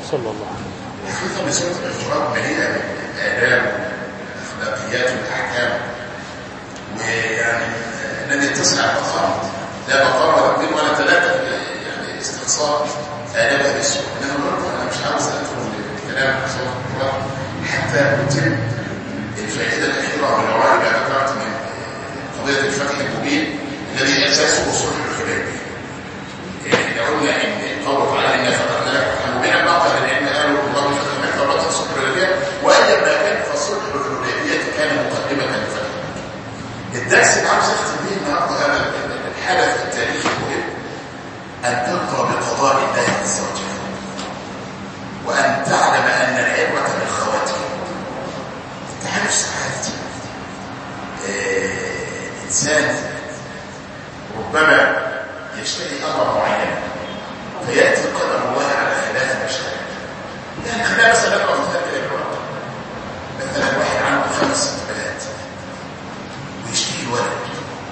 صلى الله عليه وسلم خصوصا بسورة الإخراج مليئة بالآداب والأخلاقيات والأحكام ويعني لن يتسع بقرة لا بقرة ولا اثنين ولا ثلاثة يعني استقصاء آدابها بالسوء إنما برضه أنا مش عاوز أدخل الكلام في سورة القرآن حتى أتم الفائدة الأخيرة من العوائد ذكرت من قضية الفتح المبين الذي أساسه صلح الحديبية احنا قلنا ان قول تعالى ان فتحنا لك فتحا مبينا بعض العلم قالوا الله فتح مكه ورد صلح الحديبيه وايا ما كان فصلح الحديبيه كان مقدمه لفتح الدرس اللي عاوز اختم به النهارده هذا الحدث التاريخي المهم ان ترضى بقضاء الله عز وجل وان تعلم ان العبره بالخواتيم انت عارف ساعات آه، انسان ربما يشتري امر معين فياتي قدر الله على خلاف ما اشترى يعني خلينا مثلا نقرا مثال كده بالوقت مثلا واحد عنده خمس ست بنات ويشتري ولد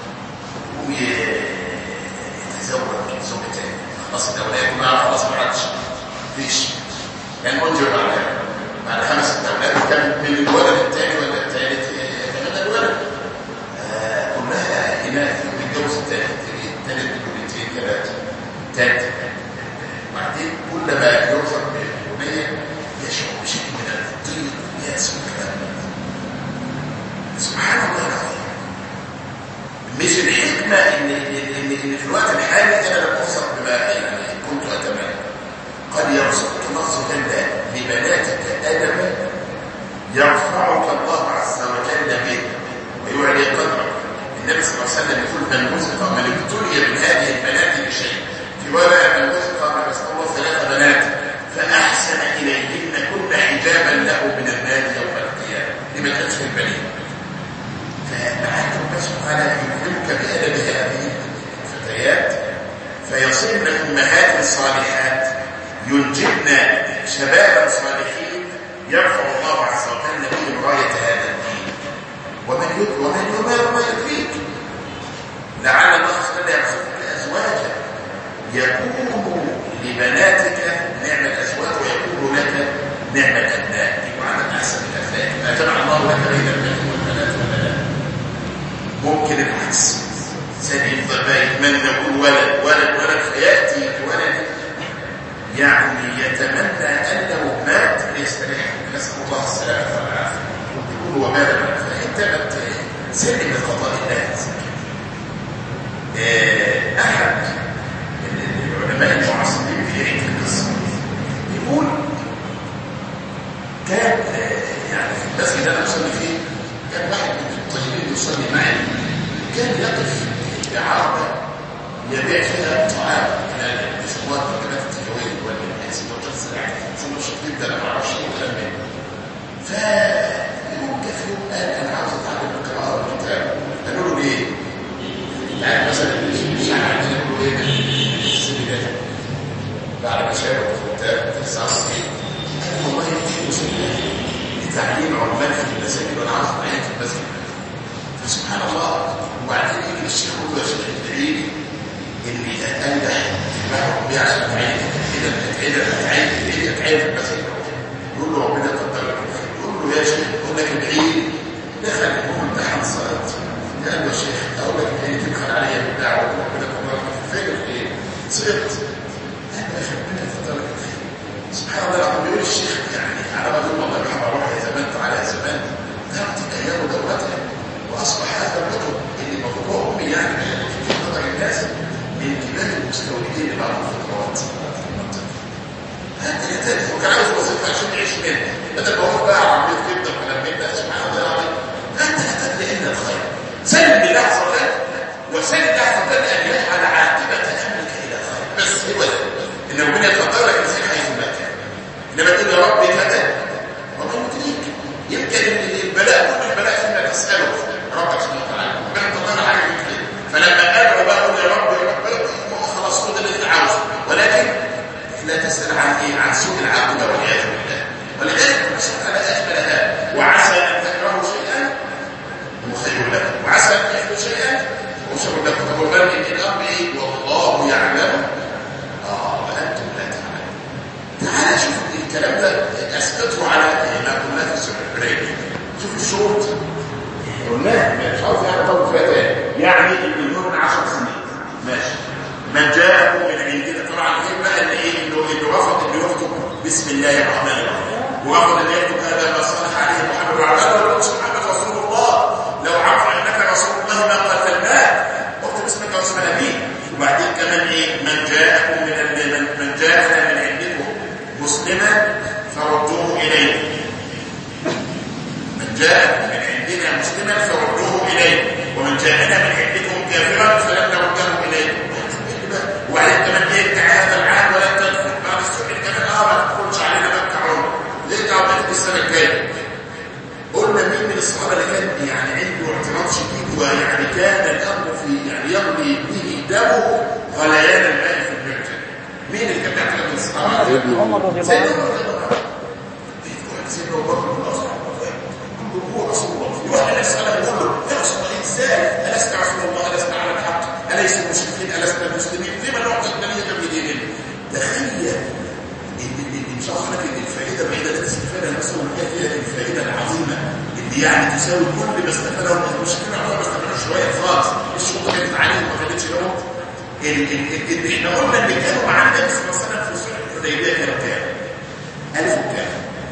ويتزوج زوجة تاني خلاص الاولاد كلها خلاص ما عادش ليش يعني منجر بعد بعد خمس ست اولاد كان من الولد الثاني ولا الثالث يتمنى الولد آه، كلها اناث بيتجوز الثالث الثالث بنتين ثلاثه ثالث بعدين كلما يرفض بالأغنية يشعر بشيء من الضيق والياس والكلام سبحان الله العظيم مش الحكمة إن, إن, إن, إن في الوقت الحالي أنا لم أفصل بما يعني كنت أتمنى قد يرزقك الله عز وجل لبناتك أدبا يرفعك الله عز وجل به ويعلي قدرك النبي صلى الله عليه وسلم يقول من رزق من ابتلي من هذه البنات بشيء في رواية من رزق من رزق الله ثلاث بنات فأحسن إليهن كل حجابا له من النار يوم القيامة لمن أجل البنين فمعك الله سبحانه يكرمك بأدب هذه الفتيات فيصرن أمهات صالحات ينجبن شبابا صالحين يرفع الله عز وجل بهم راية هذا الدين ومن يد ومن يمار ما يدريك لعل الله عز وجل يرزقك أزواجا يكون لبناتك نعم الأزواج ويكون لك نعم الأبناء يكون عندك أحسن الأبناء ما جمع الله لك بين البنات والبنات ولا لا ممكن العكس إنسان يفضل بقى يتمنى يقول ولد ولد ولد فيأتي بولد يعني يتمنى أن لو مات يستريح نسأل الله السلامة والعافية يقول هو مات فأنت سلم القضاء الله عز وجل آه، أحد العلماء المعاصرين في عيد القصة يقول كان آه، يعني في المسجد اللي انا بصلي فيه كان واحد من الطيبين يصلي معي كان يقف في عربة يبيع فيها طعام من الفطوات وكلمات التكوين والناس والقصة سندوتشات جدا انا ما اعرفش ايه وكلام من فيقول كيف يوم قال انا عاوز اتعلم القراءة والكتاب قالوا له ليه؟ يعني مثلا الشعب عندنا يقولوا ايه السن ده بعد ما شاب وكتاب تسع سنين قال والله في مسؤوليه لتعليم عمال في المساجد وانا عاوز اعين في المسجد فسبحان الله وبعدين يجي الشيخ يقول يا شيخ ادعي لي اني انجح في المعهد بيه عشان اتعين كده كده اتعين كده اتعين في المسجد يقول له ربنا يقدر لك الخير يقول له يا شيخ يقول لك ادعي لي دخل هو امتحان صلاه قال له يا شيخ اقول لك ادعي لي تدخل عليا بالدعوه ربنا يقدر لك فين الخير سقطت قال له يا شيخ ربنا يقدر لك الخير سبحان الله العظيم بيقول الشيخ يعني على ما يقول والله بحب اروح يا زمان تعالى يا زمان ذهبت الايام دورتها واصبح هذا الرجل اللي مفروض امي يعني في قدر الناس من كبار المستوردين لبعض الخطوات هذا يتاتي وكان عاوز وظيفه عشان يعيش منها بدل ما هو بقى عربيه كبده وكلام من ده سبحان الله العظيم انت لا تدري الا الخير سلم لله عز وجل وسلم الله عز وجل ان يجعل عاقبه امرك الى الخير بس هو ده ان ربنا يقدر لك الخير حيث ما كان انما تقول يا رب كذا وما يدريك يمكن البلاء كل البلاء فيما تساله ربك سبحانه وتعالى ربنا تقدر حاجه كده فلما ادعو بقى اقول يا رب يا رب خلاص خد اللي انت عاوزه ولكن لا تسال عن ايه عن سوء العاقبه والعياذ بالله ولذلك الله سبحانه اجمل هذا وعسى ان تكرهوا شيئا هو خير لكم وعسى ان تحبوا شيئا هو شر لكم طب والبرء من الامر ايه والله يعلم اه وانتم لا تعلمون تعال شوف الله الرحمن الرحيم واخذ ان يكتب هذا ما صلح عليه محمد وعلى اله وصحبه محمد رسول الله لو عرف انك رسول الله ما قتلناك اكتب اسمك واسم ابيك وبعدين كمان ايه من جاءكم من من, من جاءنا من عندكم مسلما فردوه اليه من جاءكم من عندنا مسلما فردوه اليه ومن جاءنا من عندكم كافرا فلن نرده اليه وبعدين كمان ايه تعالى العام ولا تدخل بعد السؤال كمان اه ما تدخلش علينا مكه عمره ليه تعودت السنه الجايه قلنا مين من الصحابه اللي كان يعني عنده اعتراض شديد ويعني كان الامر في يعني يغلي به دمه غليان الماء في المعجن مين اللي كان بيعترض من الصحابه؟ عمر رضي الله عنه سيدنا ابو بكر بن اصحاب هو رسول الله في واحد يساله يقول له يا رسول الله ازاي الست رسول الله الست على الحق اليس المشركين الست المسلمين لما نعطي الدنيا بديننا تخيل ان ان شاء الله لك الفائده بعيده لا تستفادها مثلا هي فيها الفائده العظيمه اللي يعني تساوي كل ما استفاده المشركين عمرهم ما استفادوا شويه خالص الشروط كانت عليهم ما كانتش لهم اللي احنا قلنا اللي كانوا مع النبي صلى الله عليه وسلم في صلح الحديبيه كانوا كام؟ 1000 وكام؟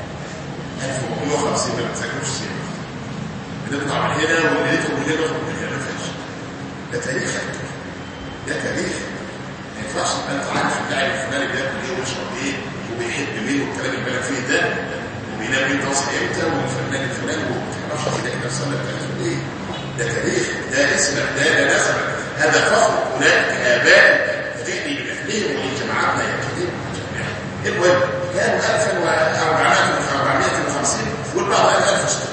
1450 ما تذكروش السيره بنطلع من هنا ونريد من هنا ومن هنا ما فيش ده تاريخك ده تاريخ ما ينفعش تبقى انت عارف اللاعب الفلاني بياكل ايه ويشرب ايه وبيحب مين والكلام اللي بالك فيه ده وبينام امتى ويصحى امتى والفنان الفلاني وما تعرفش تلاقي نفسك بتعرف ايه ده تاريخ ده اسمك ده ده نسبك هذا فخر هناك اباء فتحني باهلهم وجماعاتنا يكتبون المهم كانوا 1450 والبعض قال 1600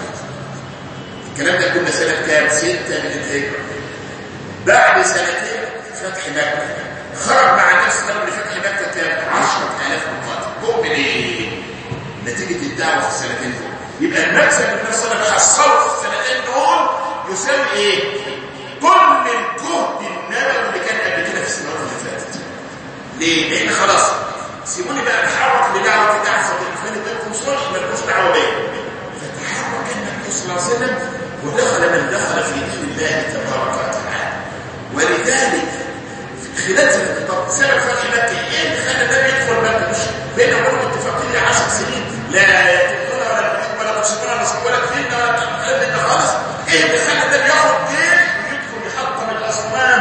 الكلام ده كنا سنة كام؟ ستة من الهجرة بعد سنتين فتح مكة خرج مع الناس قبل فتح مكة كام؟ 10000 مقاتل جم من ايه؟ نتيجة الدعوة في السنتين دول يبقى المكسب اللي الناس صلى الله حصله في السنتين دول يساوي ايه؟ كل الجهد النبوي اللي كان قبل كده في السنوات اللي فاتت ليه؟ لأن خلاص سيبوني بقى اتحرك لدعوة دعوة الإخوان بينكم صلح مالكوش دعوة بيا فتحرك النبي صلى الله عليه وسلم ودخل من دخل في دين الله تبارك وتعالى ولذلك خلال طب سبب فتح مكة ايه اللي خلى النبي يدخل مكة مش بين عمر اتفاقية 10 سنين لا تدخلها ولا تدخل ولا تشركونا ولا ولا تفيدنا ولا الكلام ده خالص ايه اللي خلى النبي ياخد جيش ويدخل يحطم الاصنام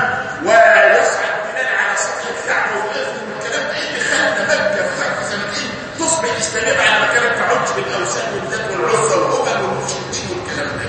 ويصعد بلاد على سطح الكعبة ويقفل الكلام ده ايه اللي خلى مكة في خمس سنتين تصبح اسلامية بعد ما كانت تعج بالاوثان والذات والعزى والهبل والمشركين والكلام ده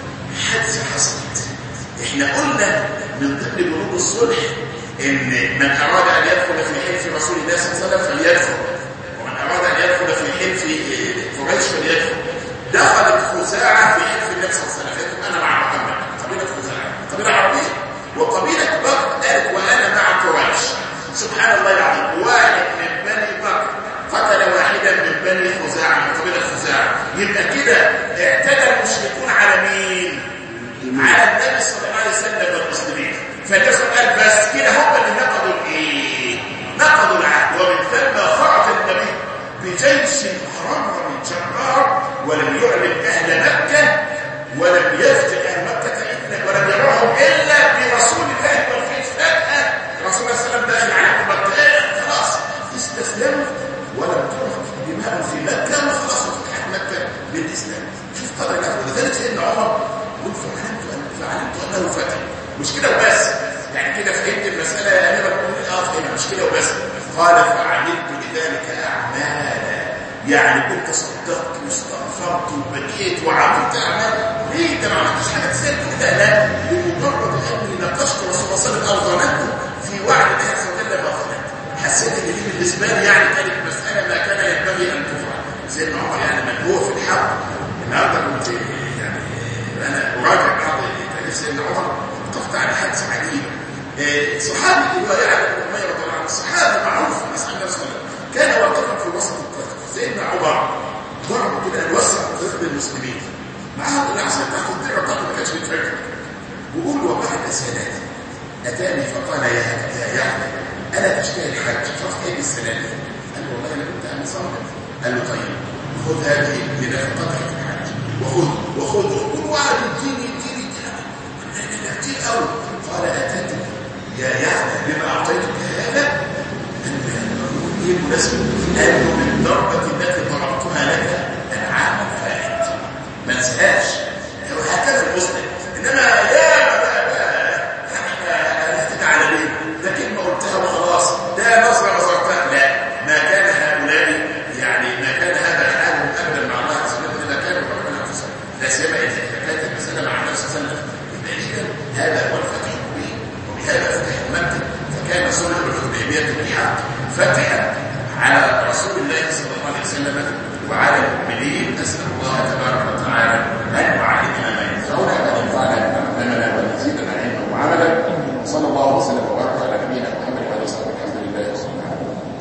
حادثة حصلت احنا قلنا من ضمن بنود الصلح ان من اراد ان يدخل في حلف رسول الله صلى الله عليه وسلم فليدخل ومن اراد ان يدخل في حلف قريش فليدخل دخلت خزاعه في حلف النبي صلى الله عليه وسلم انا مع محمد قبيله خزاعه قبيله عربيه وقبيله بكر قالت وانا مع قريش سبحان الله العظيم واحد من بني بكر قتل واحدا من بني خزاعه من قبيله خزاعه يبقى كده اعتدى المشركون على مين؟ على النبي صلى الله عليه وسلم والمسلمين فالناس قال بس كده هم اللي نقضوا الايه نقضوا العهد ومن ثم خرج النبي بجيش احرار من جرار ولم يعلم اهل مكه ولم يفت اهل مكه الا ولم يرهم الا برسول الله والفيل فجاه رسول الله صلى الله عليه وسلم داخل عليهم مكه خلاص استسلموا ولم ترك دماء في مكه وخلاص فتحت مكه للاسلام شوف قدر الله ولذلك سيدنا عمر يقول فعلمت فعلمت انه فتح مش كده وبس يعني كده فهمت المسألة يا أمير المؤمنين اه فهمت مش كده وبس قال فعملت لذلك أعمالا يعني كنت صدقت واستغفرت وبكيت وعملت أعمال ليه ده ما عملتش حاجة تسال كده لا بمجرد أني ناقشت رسول الله صلى الله عليه وسلم أو ظننت في وعد الله عز وجل ما ظننت حسيت ان دي بالنسبة لي يعني كانت مسألة ما كان ينبغي أن تفعل سيدنا عمر يعني من هو في الحق النهارده كنت يعني أنا أراجع بعض تاريخ سيدنا عمر وقفت على حادثة عجيبة صحابي اللي هو يعلم بن أمية رضي الله عنه الصحابي معروف في مسألة النبي صلى الله عليه وسلم كان واقفا في وسط الطريق سيدنا عمر ضرب كده أن يوسع الطريق للمسلمين معاه العسل بتاعت الدرع بتاعته ما كانش بيتفكر وقول وبعد سنة أتاني فقال يا يا يعلم ألا تشتهي الحج فاحكي السنة دي قال له والله أنا كنت أنا صامت قال له طيب خذ هذه لنفقتك في الحج وخذ وخذ وخذ وقعد يديني يديني كتير قوي قال أتدري يا يعلم بما أعطيتك هذا أن إيه المناسبة أنه من ضربة التي الحق فتحا على رسول الله صلى الله عليه وسلم وعلى المؤمنين أسأل الله تبارك وتعالى أن يعلم